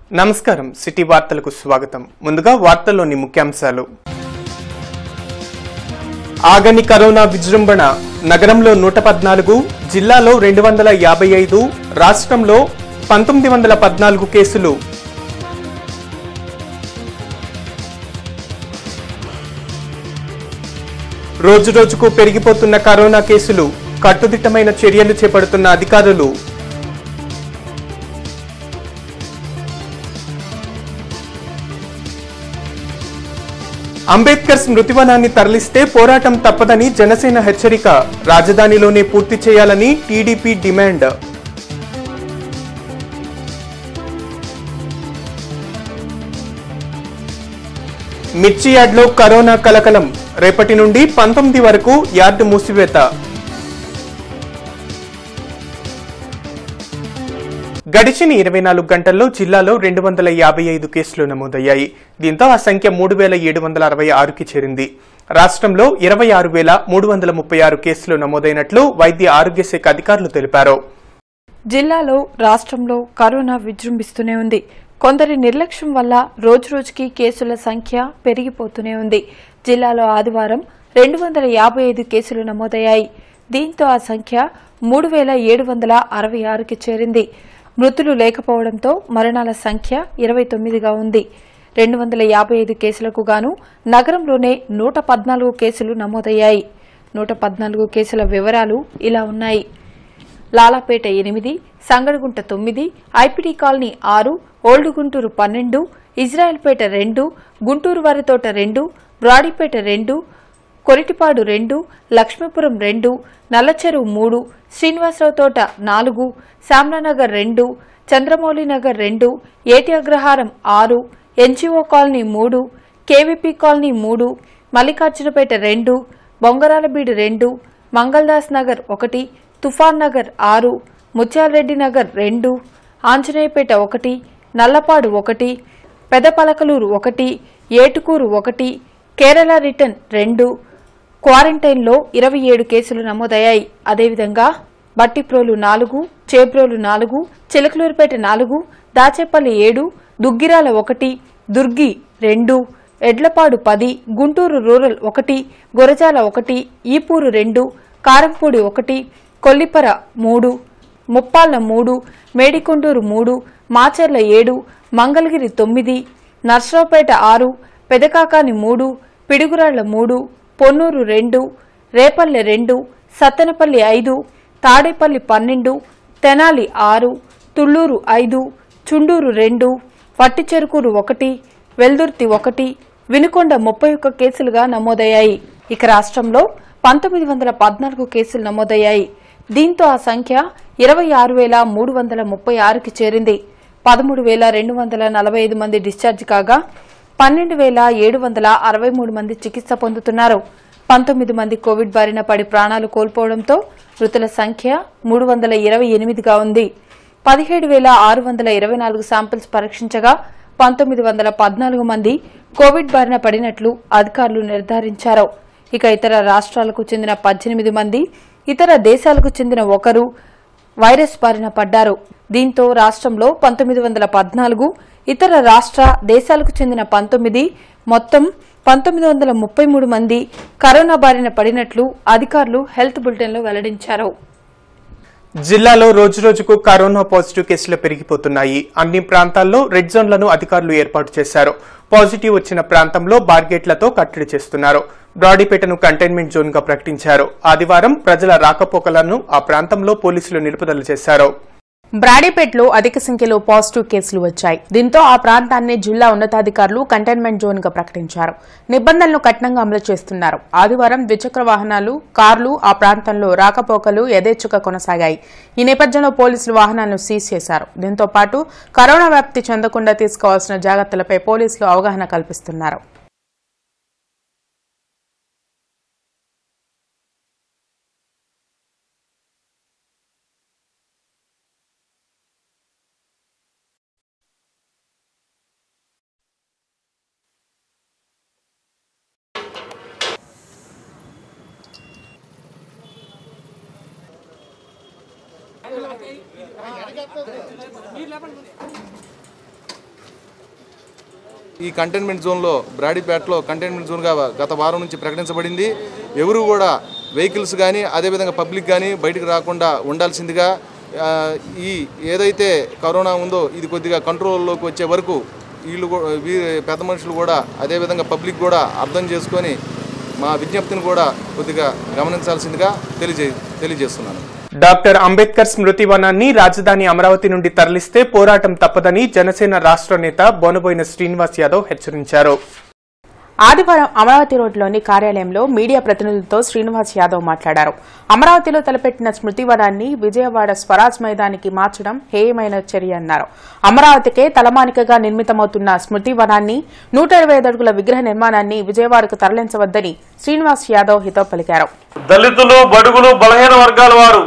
నమస్కారం సిటీ వార్తలకు స్వాగతం ముందుగా వార్తల్లోని ముఖ్యాంశాలు ఆగని కరోనా విజృంభణ నగరంలో నూట పద్నాలుగు జిల్లాలో రెండు వందల యాభై ఐదు రాష్ట్రంలో పంతొమ్మిది వందల పద్నాలుగు కేసులు రోజు రోజుకు పెరిగిపోతున్న కరోనా కేసులు కట్టుదిట్టమైన చర్యలు చేపడుతున్న అధికారులు అంబేద్కర్ స్మృతివనాన్ని తరలిస్తే పోరాటం తప్పదని జనసేన హెచ్చరిక రాజధానిలోనే పూర్తి చేయాలని టీడీపీ డిమాండ్ మిర్చి యార్డ్లో కరోనా కలకలం రేపటి నుండి పంతొమ్మిది వరకు యార్డు మూసివేత గడిచిన ఇరవై నాలుగు గంటల్లో జిల్లాలో రెండు వందల యాభై ఐదు కేసులు నమోదయ్యాయి దీంతో ఆ సంఖ్య మూడు వేల ఏడు వందల అరవై ఆరుకి చేరింది రాష్ట్రంలో ఇరవై ఆరు వేల మూడు వందల ముప్పై ఆరు కేసులు నమోదైనట్లు వైద్య ఆరోగ్య శాఖ అధికారులు తెలిపారు జిల్లాలో రాష్ట్రంలో కరోనా విజృంభిస్తూనే ఉంది కొందరి నిర్లక్ష్యం వల్ల రోజురోజుకి కేసుల సంఖ్య పెరిగిపోతూనే ఉంది జిల్లాలో ఆదివారం రెండు వందల యాభై ఐదు కేసులు నమోదయ్యాయి దీంతో ఆ సంఖ్య మూడు వేల ఏడు వందల అరవై ఆరుకి చేరింది మృతులు లేకపోవడంతో మరణాల సంఖ్య ఇరవై తొమ్మిదిగా ఉంది రెండు వందల యాభై ఐదు కేసులకు గాను నగరంలోనే నూట పద్నాలుగు కేసులు నమోదయ్యాయి నూట పద్నాలుగు కేసుల వివరాలు ఇలా ఉన్నాయి లాలాపేట ఎనిమిది సంగడగుంట తొమ్మిది ఐపిడి కాలనీ ఆరు ఓల్డ్ గుంటూరు పన్నెండు ఇజ్రాయెల్పేట రెండు గుంటూరు వారితోట రెండు బ్రాడీపేట రెండు కొరిటిపాడు రెండు లక్ష్మీపురం రెండు నల్లచెరువు మూడు శ్రీనివాసరావు తోట నాలుగు శ్యామ్లానగర్ రెండు చంద్రమౌళి నగర్ రెండు ఏటి అగ్రహారం ఆరు ఎన్జిఓ కాలనీ మూడు కేవీపీ కాలనీ మూడు మల్లికార్జునపేట రెండు బొంగరాలబీడు రెండు మంగళదాస్ నగర్ ఒకటి తుఫాన్ నగర్ ఆరు ముత్యాలరెడ్డి నగర్ రెండు ఆంజనేయపేట ఒకటి నల్లపాడు ఒకటి పెదపలకలూరు ఒకటి ఏటుకూరు ఒకటి కేరళ రిటర్న్ రెండు క్వారంటైన్లో ఇరవై ఏడు కేసులు నమోదయ్యాయి అదేవిధంగా బట్టిప్రోలు నాలుగు చేబ్రోలు నాలుగు చిలకలూరుపేట నాలుగు దాచేపల్లి ఏడు దుగ్గిరాల ఒకటి దుర్గి రెండు ఎడ్లపాడు పది గుంటూరు రూరల్ ఒకటి గొరజాల ఒకటి ఈపూరు రెండు కారంపూడి ఒకటి కొల్లిపర మూడు ముప్పాళ్ల మూడు మేడికొండూరు మూడు మాచర్ల ఏడు మంగళగిరి తొమ్మిది నర్సరావుపేట ఆరు పెదకాకాని మూడు పిడుగురాళ్ల మూడు పొన్నూరు రెండు రేపల్లె రెండు సత్తెనపల్లి ఐదు తాడేపల్లి పన్నెండు తెనాలి ఆరు తుళ్లూరు ఐదు చుండూరు రెండు వట్టిచెరుకూరు ఒకటి వెల్దుర్తి ఒకటి వినుకొండ ముప్పై ఒక్క కేసులుగా నమోదయ్యాయి ఇక రాష్ట్రంలో పంతొమ్మిది వందల పద్నాలుగు కేసులు నమోదయ్యాయి దీంతో ఆ సంఖ్య ఇరవై ఆరు వేల మూడు వందల ముప్పై ఆరుకి చేరింది పదమూడు వేల రెండు వందల నలభై ఐదు మంది డిశ్చార్జ్ కాగా పన్నెండు వేల ఏడు వందల అరవై మూడు మంది చికిత్స పొందుతున్నారు పంతొమ్మిది మంది కోవిడ్ బారిన పడి ప్రాణాలు కోల్పోవడంతో మృతుల సంఖ్య మూడు వందల ఇరవై ఎనిమిదిగా ఉంది పదిహేడు వేల ఆరు వందల ఇరవై నాలుగు శాంపిల్స్ పరీక్షించగా పంతొమ్మిది వందల పద్నాలుగు మంది కోవిడ్ బారిన పడినట్లు అధికారులు నిర్ధారించారు ఇక ఇతర రాష్ట్రాలకు చెందిన పద్దెనిమిది మంది ఇతర దేశాలకు చెందిన ఒకరు వైరస్ బారిన పడ్డారు దీంతో రాష్ట్రంలో పంతొమ్మిది వందల పద్నాలుగు ఇతర రాష్ట్ర దేశాలకు చెందిన పంతొమ్మిది మొత్తం పంతొమ్మిది వందల ముప్పై మూడు మంది కరోనా బారిన పడినట్లు అధికారులు హెల్త్ బులెటిన్లో వెల్లడించారు జిల్లాలో రోజురోజుకు కరోనా పాజిటివ్ కేసులు పెరిగిపోతున్నాయి అన్ని ప్రాంతాల్లో రెడ్ జోన్లను అధికారులు ఏర్పాటు చేశారు పాజిటివ్ వచ్చిన ప్రాంతంలో బార్గేట్లతో కట్టడి చేస్తున్నారు బ్రాడీపేటను కంటైన్మెంట్ జోన్ గా ప్రకటించారు ఆదివారం ప్రజల రాకపోకలను ఆ ప్రాంతంలో పోలీసులు నిలుపుదల చేశారు బ్రాడీపేటలో అధిక సంఖ్యలో పాజిటివ్ కేసులు వచ్చాయి దీంతో ఆ ప్రాంతాన్ని జిల్లా ఉన్నతాధికారులు కంటైన్మెంట్ జోన్ గా ప్రకటించారు నిబంధనలు కఠినంగా అమలు చేస్తున్నారు ఆదివారం ద్విచక్ర వాహనాలు కార్లు ఆ ప్రాంతంలో రాకపోకలు యథేచ్ఛగా కొనసాగాయి ఈ నేపథ్యంలో పోలీసులు వాహనాలను సీజ్ చేశారు దీంతో పాటు కరోనా వ్యాప్తి చెందకుండా తీసుకోవాల్సిన జాగ్రత్తలపై పోలీసులు అవగాహన కల్పిస్తున్నారు ఈ కంటైన్మెంట్ జోన్లో బ్రాడీపేటలో కంటైన్మెంట్ జోన్గా గత వారం నుంచి ప్రకటించబడింది ఎవరు కూడా వెహికల్స్ కానీ అదేవిధంగా పబ్లిక్ కానీ బయటకు రాకుండా ఉండాల్సిందిగా ఆ, ఈ ఏదైతే కరోనా ఉందో ఇది కొద్దిగా కంట్రోల్లోకి వచ్చే వరకు వీళ్ళు కూ- వీ పెద్ద మనుషులు కూడా అదేవిధంగా పబ్లిక్ కూడా అర్థం చేసుకొని మా విజ్ఞప్తిని కూడా కొద్దిగా గమనించాల్సిందిగా తెలియజే తెలియజేస్తున్నాను డాక్టర్ అంబేద్కర్ స్మృతి వనాన్ని రాజధాని అమరావతి నుండి తరలిస్తే పోరాటం తప్పదని జనసేన రాష్ట్ర నేత బోనబోయిన శ్రీనివాస్ యాదవ్ హెచ్చరించారు ఆదివారం అమరావతి రోడ్లోని కార్యాలయంలో మీడియా ప్రతినిధులతో శ్రీనివాస్ యాదవ్ మాట్లాడారు అమరావతిలో తలపెట్టిన స్మృతివనాన్ని విజయవాడ స్వరాజ్ మైదానికి మార్చడం హేయమైన చర్య అన్నారు అమరావతికే తలమానికగా నిర్మితమవుతున్న స్మృతివనాన్ని నూట ఇరవై ఐదు అడుగుల విగ్రహ నిర్మాణాన్ని విజయవాడకు తరలించవద్దని శ్రీనివాస్ యాదవ్ హితవు పలికారు దళితులు బడుగులు బలహీన వర్గాల వారు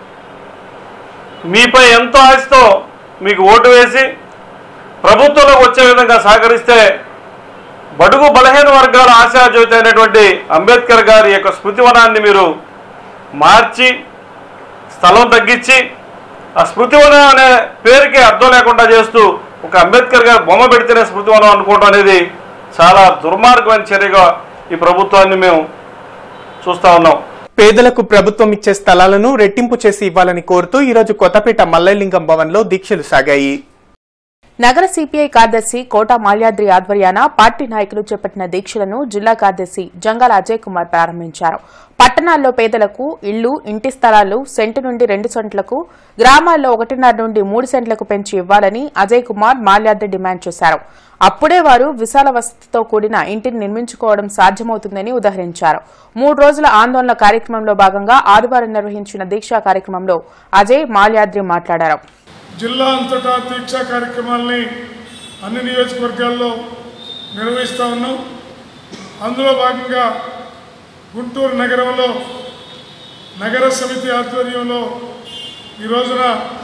మీపై ఎంతో ఆశతో మీకు ఓటు వేసి ప్రభుత్వంలోకి వచ్చే విధంగా సహకరిస్తే బడుగు బలహీన వర్గాల ఆశాజ్యోతి అయినటువంటి అంబేద్కర్ గారి యొక్క స్మృతివనాన్ని మీరు మార్చి స్థలం తగ్గించి ఆ స్మృతివనం అనే పేరుకి అర్థం లేకుండా చేస్తూ ఒక అంబేద్కర్ గారి బొమ్మ పెడితేనే స్మృతివనం అనుకోవడం అనేది చాలా దుర్మార్గమైన చర్యగా ఈ ప్రభుత్వాన్ని మేము చూస్తా ఉన్నాం పేదలకు ప్రభుత్వం ఇచ్చే స్థలాలను రెట్టింపు చేసి ఇవ్వాలని కోరుతూ ఈరోజు కొత్తపేట మల్లయ్యలింగం భవన్లో దీక్షలు సాగాయి నగర సిపిఐ కార్యదర్శి కోట మాల్యాద్రి ఆధ్వర్యాన పార్టీ నాయకులు చేపట్టిన దీక్షలను జిల్లా కార్యదర్శి జంగాల అజయ్ కుమార్ ప్రారంభించారు పట్టణాల్లో పేదలకు ఇళ్లు ఇంటి స్థలాలు సెంటు నుండి రెండు సెంట్లకు గ్రామాల్లో ఒకటిన్నర నుండి మూడు సెంట్లకు పెంచి ఇవ్వాలని అజయ్ కుమార్ మాల్యాద్రి డిమాండ్ చేశారు అప్పుడే వారు విశాల వసతితో కూడిన ఇంటిని నిర్మించుకోవడం సాధ్యమవుతుందని ఉదహరించారు మూడు రోజుల ఆందోళన కార్యక్రమంలో భాగంగా ఆదివారం నిర్వహించిన దీక్షా కార్యక్రమంలో అజయ్ మాల్యాద్రి మాట్లాడారు జిల్లా అంతటా దీక్షా కార్యక్రమాల్ని అన్ని నియోజకవర్గాల్లో నిర్వహిస్తూ ఉన్నాం అందులో భాగంగా గుంటూరు నగరంలో నగర సమితి ఆధ్వర్యంలో ఈ రోజున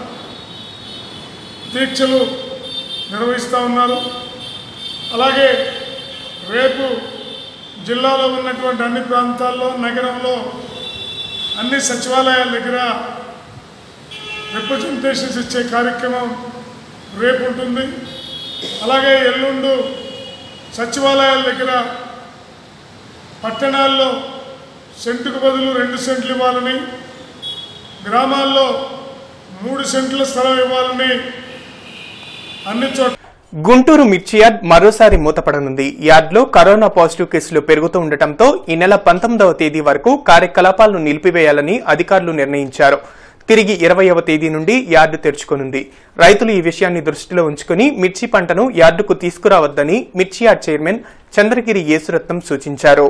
దీక్షలు నిర్వహిస్తూ ఉన్నారు అలాగే రేపు జిల్లాలో ఉన్నటువంటి అన్ని ప్రాంతాల్లో నగరంలో అన్ని సచివాలయాల దగ్గర రిప్రజెంటేషన్స్ ఇచ్చే కార్యక్రమం రేపు ఉంటుంది అలాగే ఎల్లుండు సచివాలయాల దగ్గర పట్టణాల్లో సెంటుకు బదులు రెండు సెంట్లు ఇవ్వాలని గ్రామాల్లో మూడు సెంట్ల స్థలం ఇవ్వాలని అన్ని చోట్ల గుంటూరు మిర్చి యార్డ్ మరోసారి మూతపడనుంది యార్డ్లో కరోనా పాజిటివ్ కేసులు పెరుగుతూ ఉండటంతో ఈ నెల పంతొమ్మిదవ తేదీ వరకు కార్యకలాపాలను నిలిపివేయాలని అధికారులు నిర్ణయించారు తిరిగి ఇరవైవ తేదీ నుండి యార్డు తెరుచుకోనుంది రైతులు ఈ విషయాన్ని దృష్టిలో ఉంచుకుని మిర్చి పంటను యార్డుకు తీసుకురావద్దని మిర్చి యార్డ్ చైర్మన్ చంద్రగిరి యేసురత్నం సూచించారు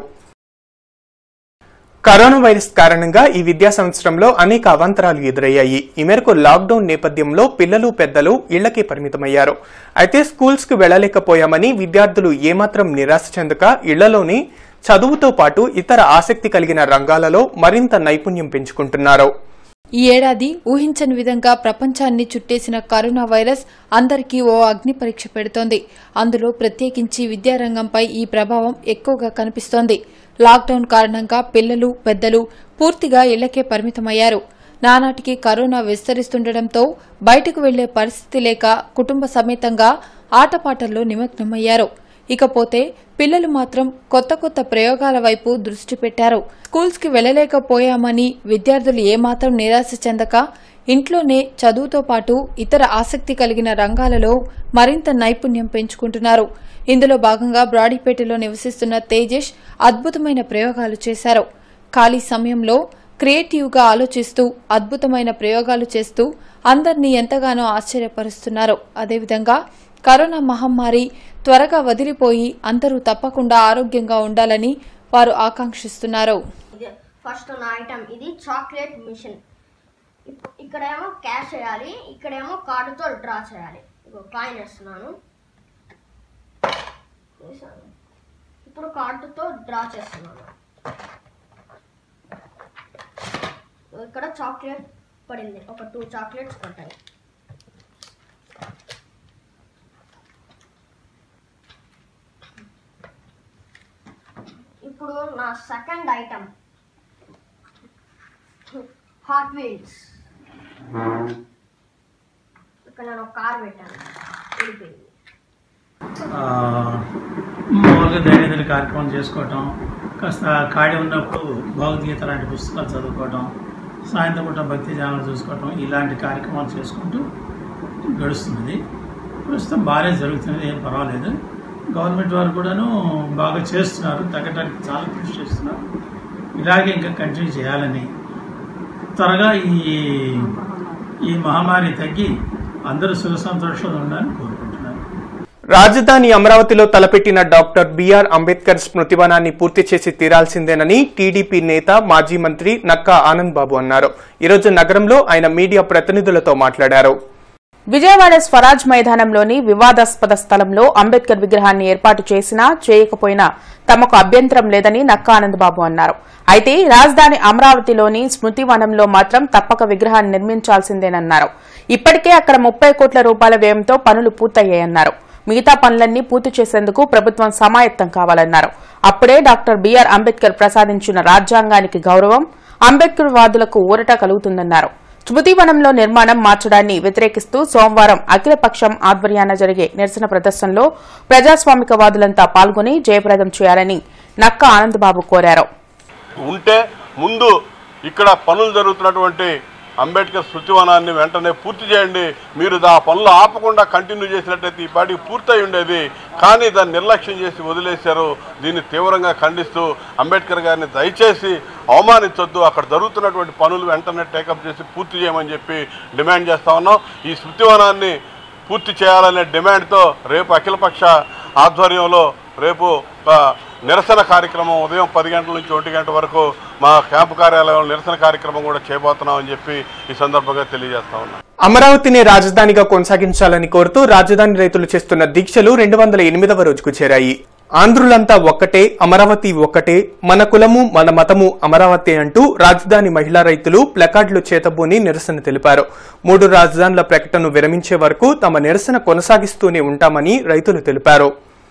కరోనా వైరస్ కారణంగా ఈ విద్యా సంవత్సరంలో అనేక అవాంతరాలు ఎదురయ్యాయి ఈ మేరకు లాక్డౌన్ నేపథ్యంలో పిల్లలు పెద్దలు ఇళ్లకే పరిమితమయ్యారు అయితే స్కూల్స్ కు వెళ్లలేకపోయామని విద్యార్థులు ఏమాత్రం నిరాశ చెందక ఇళ్లలోనే చదువుతో పాటు ఇతర ఆసక్తి కలిగిన రంగాలలో మరింత నైపుణ్యం పెంచుకుంటున్నారు ఈ ఏడాది ఊహించని విధంగా ప్రపంచాన్ని చుట్టేసిన కరోనా వైరస్ అందరికీ ఓ అగ్ని పరీక్ష పెడుతోంది అందులో ప్రత్యేకించి విద్యారంగంపై ఈ ప్రభావం ఎక్కువగా కనిపిస్తోంది లాక్డౌన్ కారణంగా పిల్లలు పెద్దలు పూర్తిగా ఇళ్లకే పరిమితమయ్యారు నానాటికి కరోనా విస్తరిస్తుండటంతో బయటకు వెళ్లే పరిస్థితి లేక కుటుంబ సమేతంగా ఆటపాటల్లో నిమగ్నమయ్యారు ఇకపోతే పిల్లలు మాత్రం కొత్త కొత్త ప్రయోగాల వైపు దృష్టి పెట్టారు స్కూల్స్ కి వెళ్లలేకపోయామని విద్యార్థులు ఏమాత్రం నిరాశ చెందక ఇంట్లోనే చదువుతో పాటు ఇతర ఆసక్తి కలిగిన రంగాలలో మరింత నైపుణ్యం పెంచుకుంటున్నారు ఇందులో భాగంగా బ్రాడీపేటలో నివసిస్తున్న తేజేష్ అద్భుతమైన ప్రయోగాలు చేశారు ఖాళీ సమయంలో క్రియేటివ్గా ఆలోచిస్తూ అద్భుతమైన ప్రయోగాలు చేస్తూ అందరినీ ఎంతగానో ఆశ్చర్యపరుస్తున్నారు అదేవిధంగా కరోనా మహమ్మారి త్వరగా వదిలిపోయి అందరూ తప్పకుండా ఆరోగ్యంగా ఉండాలని వారు ఆకాంక్షిస్తున్నారు ఇది ఫస్ట్ నా ఐటమ్ ఇది చాక్లెట్ మిషన్ ఇప్- ఇక్కడేమో క్యాష్ చేయాలి ఇక్కడేమో కార్డుతో డ్రా చేయాలి ఇగో కాయిన్ వేస్తున్నాను వేసాను. ఇప్పుడు కార్డుతో డ్రా చేస్తున్నాను ఇగో ఇక్కడ చాక్లెట్ పడింది ఒక టూ చాక్లెట్స్ పడ్డాయి ఇప్పుడు నా సెకండ్ ఐటమ్ హాట్ వీల్స్ ఇక్కడ నేను ఒక కార్ పెట్టాను వెళ్ళిపోయింది ఆ, మామూలుగా దైనందిన కార్యక్రమం చేసుకోవటం కాస్త ఖాళీ ఉన్నప్పుడు భగవద్గీత లాంటి పుస్తకాలు చదువుకోవటం సాయంత్రం పూట భక్తి జానాలు చూసుకోవటం ఇలాంటి కార్యక్రమాలు చేసుకుంటూ గడుస్తున్నది ప్రస్తుతం బాగానే జరుగుతున్నది ఏం పర్వాలేదు గవర్నమెంట్ వారు కూడాను బాగా చేస్తున్నారు తగ్గడానికి చాలా కృషి చేస్తున్నారు ఇలాగే ఇంకా కంటిన్యూ చేయాలని త్వరగా ఈ ఈ మహమ్మారి తగ్గి అందరూ సుఖ సంతోషాలు ఉండాలని కోరుకుంటున్నాను రాజధాని అమరావతిలో తలపెట్టిన డాక్టర్ బిఆర్ అంబేద్కర్ స్మృతివనాన్ని పూర్తి చేసి తీరాల్సిందేనని టీడీపీ నేత మాజీ మంత్రి నక్కా ఆనంద్ బాబు అన్నారు ఈరోజు నగరంలో ఆయన మీడియా ప్రతినిధులతో మాట్లాడారు విజయవాడ స్వరాజ్ మైదానంలోని వివాదాస్పద స్థలంలో అంబేద్కర్ విగ్రహాన్ని ఏర్పాటు చేసినా చేయకపోయినా తమకు అభ్యంతరం లేదని నక్కా ఆనందబాబు అన్నారు అయితే రాజధాని అమరావతిలోని స్మృతివనంలో మాత్రం తప్పక విగ్రహాన్ని నిర్మించాల్సిందేనన్నారు ఇప్పటికే అక్కడ ముప్పై కోట్ల రూపాయల వ్యయంతో పనులు పూర్తయ్యాయన్నారు మిగతా పనులన్నీ పూర్తి చేసేందుకు ప్రభుత్వం సమాయత్తం కావాలన్నారు అప్పుడే డాక్టర్ బిఆర్ అంబేద్కర్ ప్రసాదించిన రాజ్యాంగానికి గౌరవం అంబేద్కర్ వాదులకు ఊరట కలుగుతుందన్నారు స్మృతివనంలో నిర్మాణం మార్చడాన్ని వ్యతిరేకిస్తూ సోమవారం అఖిలపక్షం ఆధ్వర్యాన జరిగే నిరసన ప్రదర్శనలో ప్రజాస్వామికవాదులంతా పాల్గొని జయప్రదం చేయాలని నక్క ఆనందబాబు కోరారు ఉంటే ముందు ఇక్కడ పనులు జరుగుతున్నటువంటి అంబేద్కర్ శృతివనాన్ని వెంటనే పూర్తి చేయండి మీరు ఆ పనులు ఆపకుండా కంటిన్యూ చేసినట్టయితే ఈ పాటికి పూర్తయి ఉండేది కానీ దాన్ని నిర్లక్ష్యం చేసి వదిలేశారు దీన్ని తీవ్రంగా ఖండిస్తూ అంబేద్కర్ గారిని దయచేసి అవమానించొద్దు అక్కడ జరుగుతున్నటువంటి పనులు వెంటనే టేకప్ చేసి పూర్తి చేయమని చెప్పి డిమాండ్ చేస్తా ఉన్నాం ఈ శృతివనాన్ని పూర్తి చేయాలనే డిమాండ్తో రేపు అఖిలపక్ష ఆధ్వర్యంలో రేపు ఒక నిరసన కార్యక్రమం ఉదయం పది గంటల నుంచి ఒంటి గంట వరకు మా క్యాంపు కార్యాలయంలో నిరసన కార్యక్రమం కూడా చేయబోతున్నామని చెప్పి ఈ సందర్భంగా తెలియజేస్తా ఉన్నాం అమరావతిని రాజధానిగా కొనసాగించాలని కోరుతూ రాజధాని రైతులు చేస్తున్న దీక్షలు రెండు వందల ఎనిమిదవ రోజుకు చేరాయి ఆంధ్రులంతా ఒక్కటే అమరావతి ఒక్కటే మన కులము మన మతము అమరావతి అంటూ రాజధాని మహిళా రైతులు ప్లకార్డులు చేతబూని నిరసన తెలిపారు మూడు రాజధానుల ప్రకటనను విరమించే వరకు తమ నిరసన కొనసాగిస్తూనే ఉంటామని రైతులు తెలిపారు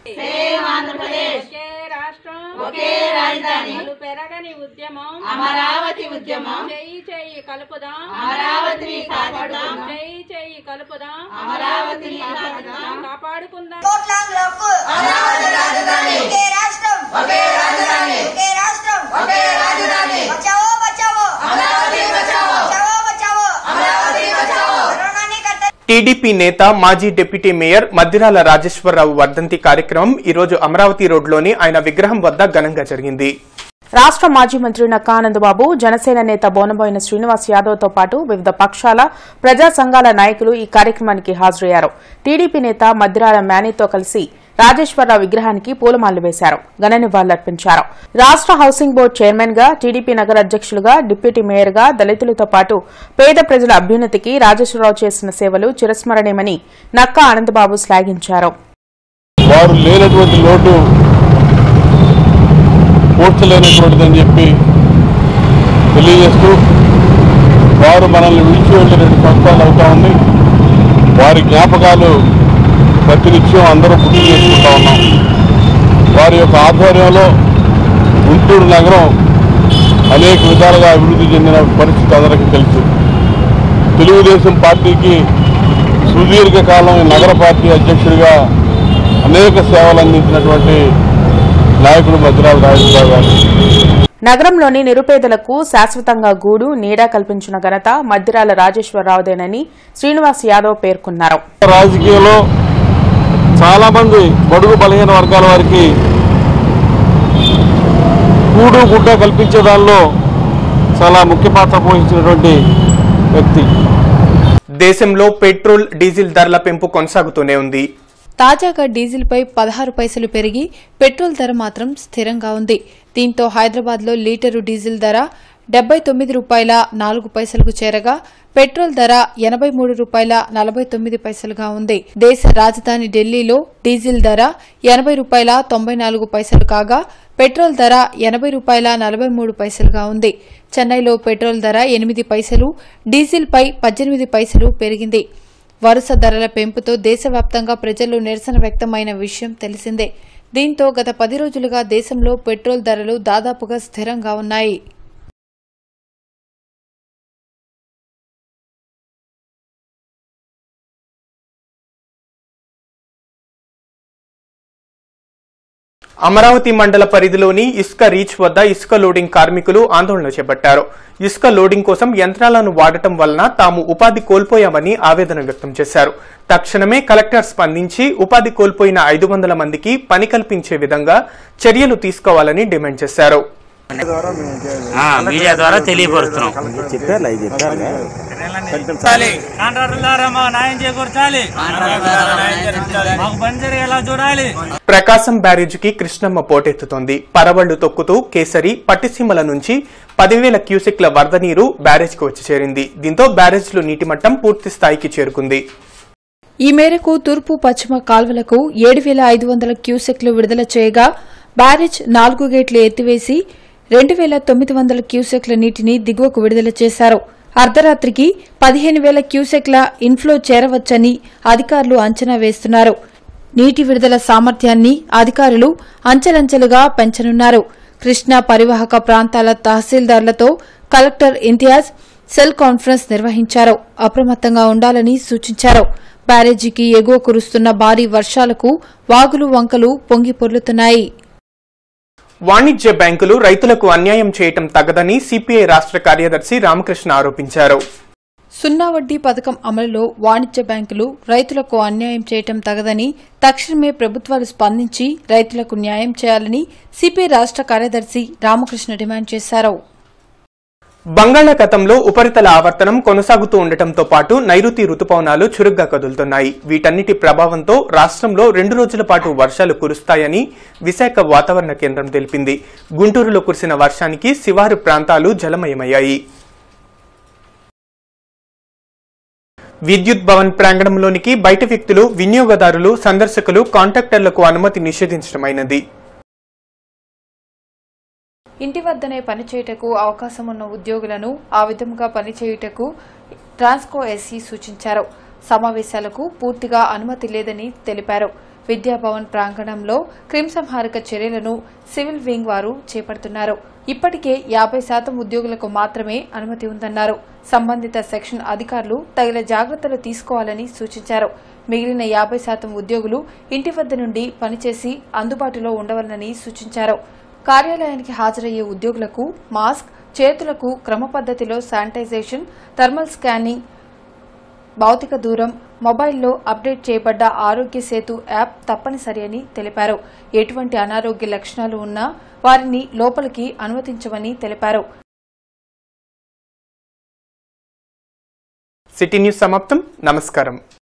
ఒకే రాజధాని పెరగని ఉద్యమం అమరావతి ఉద్యమం చెయ్యి చెయ్యి కలుపుదాం అమరావతిని కాపాడుదాం చెయ్యి చెయ్యి కలుపుదాం అమరావతిని కాపాడుదాం కాపాడుకుందాం అమరావతి రాజధాని ఒకే రాష్ట్రం ఒకే రాజధాని ఒకే రాష్ట్రం ఒకే రాజధాని బచావో బచావో అమరావతి బచావో బచావో బచావో అమరావతి బచావో కరోనాని కట్ట టీడీపీ నేత మాజీ డిప్యూటీ మేయర్ మద్దిరాల రాజేశ్వరరావు వర్ధంతి కార్యక్రమం ఈరోజు అమరావతి రోడ్లోని ఆయన విగ్రహం వద్ద ఘనంగా జరిగింది రాష్ట మాజీ మంత్రి నక్కా ఆనందబాబు జనసేన నేత బోనబోయిన శ్రీనివాస్ యాదవ్ తో పాటు వివిధ పక్షాల ప్రజా సంఘాల నాయకులు ఈ కార్యక్రమానికి హాజరయ్యారు టీడీపీ నేత మద్దిరాల మేనీతో కలిసి రాజేశ్వరరావు విగ్రహానికి పూలమాలలు వేశారు ఘన నివాళులర్పించారు రాష్ట హౌసింగ్ బోర్డు చైర్మన్ గా టీడీపీ నగర అధ్యక్షులుగా డిప్యూటీ మేయర్ గా దళితులతో పాటు పేద ప్రజల అభ్యున్నతికి రాజేశ్వరరావు చేసిన సేవలు చిరస్మరణీయమని నక్కా ఆనందబాబు శ్లాఘించారు వారు లేనటువంటి లోటు పూడ్చలేనటువంటిదని చెప్పి తెలియజేస్తూ వారు మనల్ని విడిచి వెళ్ళి రెండు సంవత్సరాలు అవుతా ఉంది వారి జ్ఞాపకాలు ప్రతినిత్యం అందరూ గుర్తు చేసుకుంటా ఉన్నాం వారి యొక్క ఆధ్వర్యంలో గుంటూరు నగరం అనేక విధాలుగా అభివృద్ధి చెందిన పరిస్థితి అందరికీ తెలుసు తెలుగుదేశం పార్టీకి సుదీర్ఘకాలం ఈ నగర పార్టీ అధ్యక్షుడిగా అనేక సేవలు అందించినటువంటి నాయకుడు మద్రాల రాజేశ్వరరావు గారు నగరంలోని నిరుపేదలకు శాశ్వతంగా గూడు నీడ కల్పించిన ఘనత మద్దిరాల రాజేశ్వరరావుదేనని శ్రీనివాస్ యాదవ్ పేర్కొన్నారు రాజకీయంలో చాలామంది బడుగు బలహీన వర్గాల వారికి కూడు గుడ్డ కల్పించే దానిలో చాలా ముఖ్య పాత్ర పోషించినటువంటి వ్యక్తి దేశంలో పెట్రోల్ డీజిల్ ధరల పెంపు కొనసాగుతూనే ఉంది తాజాగా డీజిల్పై పదహారు పైసలు పెరిగి పెట్రోల్ ధర మాత్రం స్థిరంగా ఉంది దీంతో హైదరాబాద్లో లీటరు డీజిల్ ధర డెబ్బై తొమ్మిది రూపాయల నాలుగు పైసలకు చేరగా పెట్రోల్ ధర ఎనభై మూడు రూపాయల నలభై తొమ్మిది పైసలుగా ఉంది దేశ రాజధాని ఢిల్లీలో డీజిల్ ధర ఎనభై రూపాయల తొంభై నాలుగు పైసలు కాగా పెట్రోల్ ధర ఎనభై రూపాయల నలభై మూడు పైసలుగా ఉంది చెన్నైలో పెట్రోల్ ధర ఎనిమిది పైసలు డీజిల్పై పద్దెనిమిది పైసలు పెరిగింది వరుస ధరల పెంపుతో దేశవ్యాప్తంగా ప్రజల్లో నిరసన వ్యక్తమైన విషయం తెలిసిందే దీంతో గత పది రోజులుగా దేశంలో పెట్రోల్ ధరలు దాదాపుగా స్థిరంగా ఉన్నాయి అమరావతి మండల పరిధిలోని ఇసుక రీచ్ వద్ద ఇసుక లోడింగ్ కార్మికులు ఆందోళన చేపట్టారు ఇసుక లోడింగ్ కోసం యంత్రాలను వాడటం వలన తాము ఉపాధి కోల్పోయామని ఆవేదన వ్యక్తం చేశారు తక్షణమే కలెక్టర్ స్పందించి ఉపాధి కోల్పోయిన ఐదు వందల మందికి పని కల్పించే విధంగా చర్యలు తీసుకోవాలని డిమాండ్ చేశారు ఆ, మీడియా ద్వారా తెలియపరుస్తున్నాం కాంట్రాక్టర్ మాకు న్యాయం చేకూర్చాలి మాకు పని జరిగేలా చూడాలి ప్రకాశం బ్యారేజీకి కృష్ణమ్మ పోటెత్తుతోంది పరవళ్లు తొక్కుతూ కేసరి పట్టిసీమల నుంచి పదివేల క్యూసెక్ల వరద నీరు బ్యారేజ్కి వచ్చి చేరింది దీంతో బ్యారేజ్లో నీటి మట్టం పూర్తి స్థాయికి చేరుకుంది ఈ మేరకు తూర్పు పశ్చిమ కాల్వలకు ఏడు వేల ఐదు వందల క్యూసెక్లు విడుదల చేయగా బ్యారేజ్ నాలుగు గేట్లు ఎత్తివేసి రెండు వేల తొమ్మిది వందల క్యూసెక్ల నీటిని దిగువకు విడుదల చేశారు అర్ధరాత్రికి పదిహేను వేల క్యూసెక్ల ఇన్ఫ్లో చేరవచ్చని అధికారులు అంచనా వేస్తున్నారు నీటి విడుదల సామర్థ్యాన్ని అధికారులు అంచెలంచెలుగా పెంచనున్నారు కృష్ణా పరివాహక ప్రాంతాల తహసీల్దార్లతో కలెక్టర్ ఇంతియాజ్ సెల్ కాన్ఫరెన్స్ నిర్వహించారు అప్రమత్తంగా ఉండాలని సూచించారు బ్యారేజీకి ఎగువ కురుస్తున్న భారీ వర్షాలకు వాగులు వంకలు పొంగి పొర్లుతున్నాయి వాణిజ్య బ్యాంకులు రైతులకు అన్యాయం చేయటం తగదని సిపిఐ రాష్ట్ర కార్యదర్శి రామకృష్ణ ఆరోపించారు సున్నా వడ్డీ పథకం అమలులో వాణిజ్య బ్యాంకులు రైతులకు అన్యాయం చేయటం తగదని తక్షణమే ప్రభుత్వాలు స్పందించి రైతులకు న్యాయం చేయాలని సిపిఐ రాష్ట్ర కార్యదర్శి రామకృష్ణ డిమాండ్ చేశారు బంగాళాఖాతంలో ఉపరితల ఆవర్తనం కొనసాగుతూ ఉండటంతో పాటు నైరుతి రుతుపవనాలు చురుగ్గా కదులుతున్నాయి వీటన్నిటి ప్రభావంతో రాష్ట్రంలో రెండు రోజుల పాటు వర్షాలు కురుస్తాయని విశాఖ వాతావరణ కేంద్రం తెలిపింది గుంటూరులో కురిసిన వర్షానికి శివారు ప్రాంతాలు జలమయమయ్యాయి విద్యుత్ భవన్ ప్రాంగణంలోనికి బయట వ్యక్తులు వినియోగదారులు సందర్శకులు కాంట్రాక్టర్లకు అనుమతి నిషేధించడమైనది ఇంటి వద్దనే పనిచేయుటకు అవకాశం ఉన్న ఉద్యోగులను ఆ విధంగా పనిచేయుటకు ట్రాన్స్కో ఎస్సీ సూచించారు సమావేశాలకు పూర్తిగా అనుమతి లేదని తెలిపారు విద్యాభవన్ ప్రాంగణంలో క్రిమిసంహారక చర్యలను సివిల్ వింగ్ వారు చేపడుతున్నారు ఇప్పటికే యాభై శాతం ఉద్యోగులకు మాత్రమే అనుమతి ఉందన్నారు సంబంధిత సెక్షన్ అధికారులు తగిన జాగ్రత్తలు తీసుకోవాలని సూచించారు మిగిలిన యాభై శాతం ఉద్యోగులు ఇంటి వద్ద నుండి పనిచేసి అందుబాటులో ఉండవాలని సూచించారు కార్యాలయానికి హాజరయ్యే ఉద్యోగులకు మాస్క్ చేతులకు క్రమ పద్ధతిలో శానిటైజేషన్ థర్మల్ స్కానింగ్ భౌతిక దూరం మొబైల్లో అప్డేట్ చేయబడ్డ ఆరోగ్య సేతు యాప్ తప్పనిసరి అని తెలిపారు ఎటువంటి అనారోగ్య లక్షణాలు ఉన్నా వారిని లోపలికి అనుమతించమని తెలిపారు సిటీ న్యూస్ సమాప్తం నమస్కారం